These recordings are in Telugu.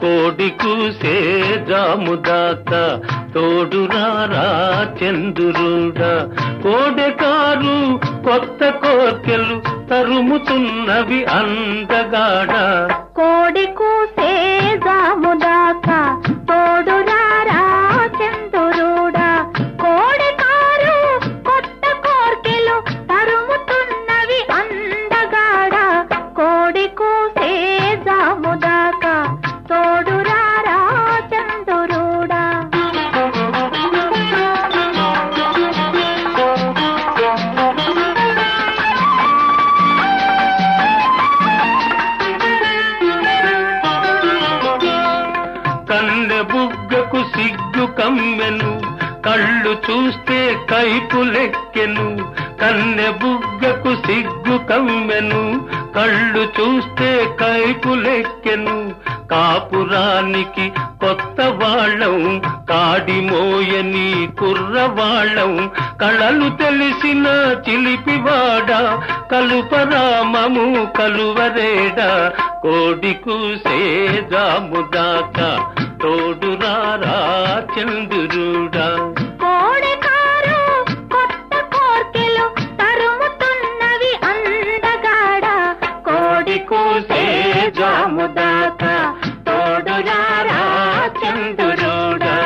కోడి కూసే జాముదాకా తోడురారా చంద్రుడా కోడెకారు కొత్త కోర్కెలు తరుముతున్నవి అందగాడ కోడి కూసే జాముదాకా తోడురారా చందురుడా కోడి కారు కొత్త కోర్కెలు తరుముతున్నవి అందగాడ కోడి కూసే జాముదాకా తోడురారా చందురుడా కన్నె బుగ్గకు సిగ్గు కమ్మెను కళ్ళు చూస్తే కైపు లెక్కెను కన్నె బుగ్గకు సిగ్గు కమ్మెను కళ్ళు చూస్తే కైపు లెక్కెను కాపురానికి కొత్త వాళ్ళం కాడి మోయని కుర్రవాళ్ళం కళలు తెలిసిన చిలిపివాడ కలుపరామము కలువరేడా కోడి కూసే జాముదాకా తోడురారా చంద్రుడా కోడి కారు కొత్త కోర్కెలు తరుముతున్నవి అందగాడ కోడి కూసే జాముదాకా తోడురారా చంద్రుడా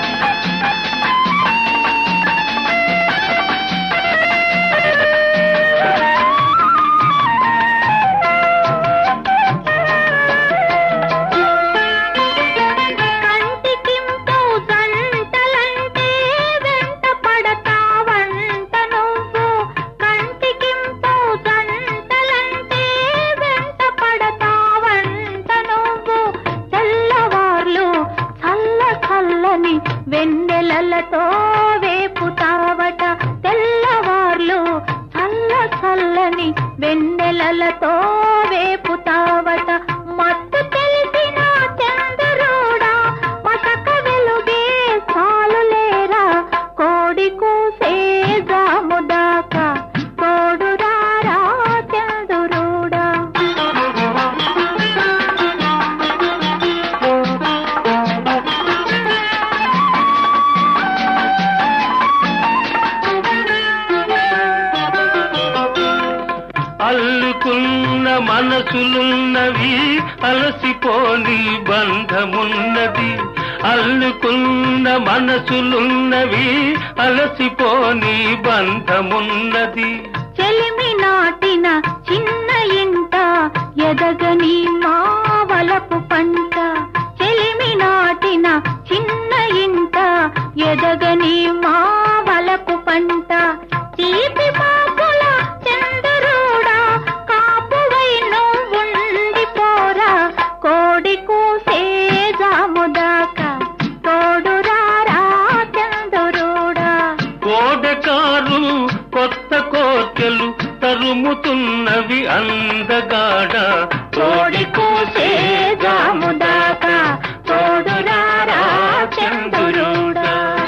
కంటికింపు జంటలంటే వెంట పడతావంట నువ్వు కంటికింపు జంటలంటే వెంట పడతావంట నువ్వు తెల్లవార్లు చల్ల చల్లని వెన్నెలలతో వేపుతావట తెల్లవార్లు చల్ల చల్లని వెన్నెలలతో వేపుతావట మత్తు తెలిసిన చంద్రుడా మసక వెలుగే చాలు లేరా కోడి కూసే జాముదాకా తోడురారా చంద్రుడా అల్లుకున్న మనసులున్నవి అలసిపోని బంధమున్నది అల్లుకున్న మనసులున్నవి అలసిపోని బంధమున్నది చెలిమి నాటిన చిన్న ఇంట ఎదగని మా వలపు పంట చెలిమి నాటిన చిన్న ఇంట ఎదగని మా వలపు పంట తీపి పాపుల చంద్రుడా కాపువై నువ్వుండిపోరా కోడి కూసే జాముదాకా తోడురారా చంద్రుడా కోడకారు కొత్త కోర్కెలు తరుముతున్నవి అందగాడ కోడి కూసే జాముదాకా తోడురారా చంద్రుడా